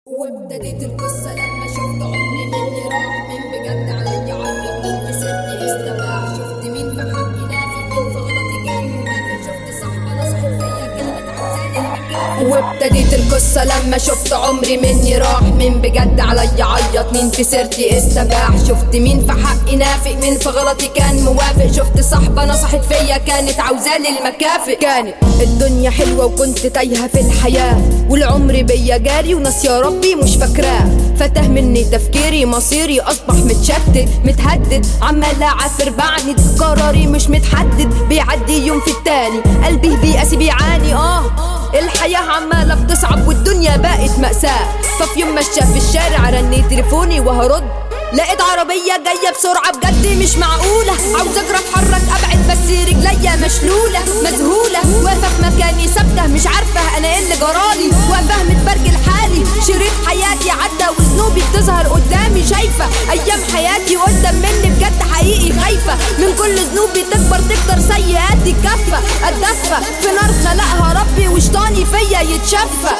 وابتديت القصة لما شفت عمري مني راح من بجد عليا عيط مين في سيرتي استباح شفت مين في حقي نافي مين في غلطي كان موافق شفت صاحبة نصحت فيا كانت عاوزاني المكان وابتديت القصة لما شفت عمري مني راح من بجد عليا عيط مين في سيرتي استباح شفت مين في حقي نافق مين في غلطي كان موافق شفت صاحبة نصحت فيا كانت عاوزاني المكافئ كانت الدنيا حلوة وكنت تايهة في الحياة والعمر بيا جاري وناس يا ربي مش فاكراه فتاه مني تفكيري مصيري اصبح متشتت متهدد عمال اعافر بعند قراري مش متحدد بيعدي يوم في التاني قلبي بيقاسي بيعاني اه الحياة عمالة بتصعب والدنيا بقت مأساة ففي يوم ماشية في الشارع رني تليفوني وهرد لقيت عربية جاية بسرعة بجد مش معقولة عاوز اجري اتحرك ابعد بس رجليا مشلولة مذهولة واقفة في مكاني ثابتة مش عارفة انا ايه اللي جرالي واقفة متبرجل حالي شريط حياتي عدى وذنوبي بتظهر قدامي شايفة ايام حياتي قدام مني بجد حقيقي خايفة من كل ذنوبي تكبر تكتر سيئاتي كفة اتدفى في نار خلقها ربي وشطاني فيا يتشفى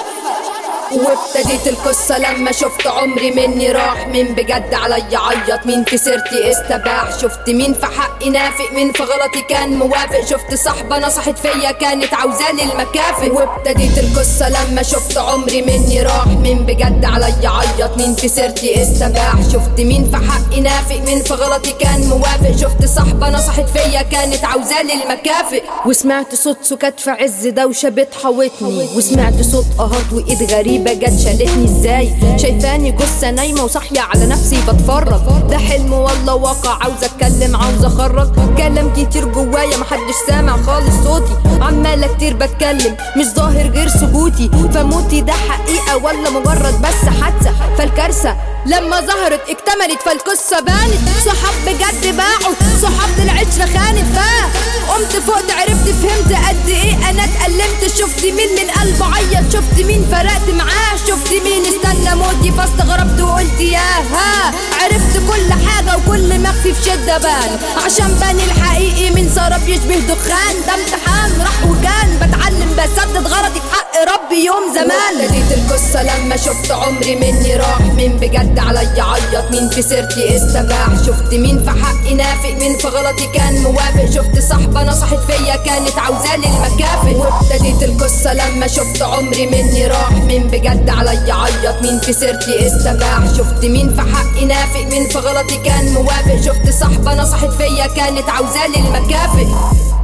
وابتديت القصة لما شفت عمري مني راح مين بجد عليا عيط مين في سيرتي استباح شفت مين في حقي نافق مين في غلطي كان موافق شفت صاحبة نصحت فيا كانت عاوزاني المكافئ وابتديت القصة لما شفت عمري مني راح مين بجد عليا عيط مين في سيرتي استباح شفت مين في حقي نافق مين في غلطي كان موافق شفت صاحبة نصحت فيا كانت عاوزاني المكافئ وسمعت صوت سكات في عز دوشة بتحوطني وسمعت صوت قهات وايد غريبة جت شالتني ازاي شايفاني جثة نايمة وصاحية على نفسي بتفرج ده حلم والله واقع عاوز اتكلم عاوز اخرج كلام كتير جوايا محدش سامع خالص صوتي عمالة كتير بتكلم مش ظاهر غير سكوتي فموتي ده حقيقة ولا مجرد بس حادثة فالكارثة لما ظهرت اكتملت فالقصة بانت صحاب بجد باعوا صحاب العشرة خانت فاه قمت فقت عرفت فهمت قد ايه انا اتألمت شفت مين من قلبه عيط شفت مين فرقت معاه شفت مين استنى موتي فاستغربت وقلت يا ها عرفت كل حاجة وكل مخفي في شدة بان عشان باني الحقيقي من سراب يشبه دخان ده امتحان راح وكان بتعلم بسدد غلطي في حق ربي يوم زمان ابتديت القصة لما شفت عمري مني راح مين بجد عليا عيط مين في سيرتي استباح شفت مين في حقي نافق مين في غلطي كان موافق شفت صاحبة نصحت فيا كانت عاوزاني المكافئ وابتديت القصة لما شفت عمري مني راح مين بجد عليا عيط مين في سيرتي استباح شفت مين في حقي نافق مين في غلطي كان موافق شفت صاحبة نصحت فيا كانت عاوزاني المكافئ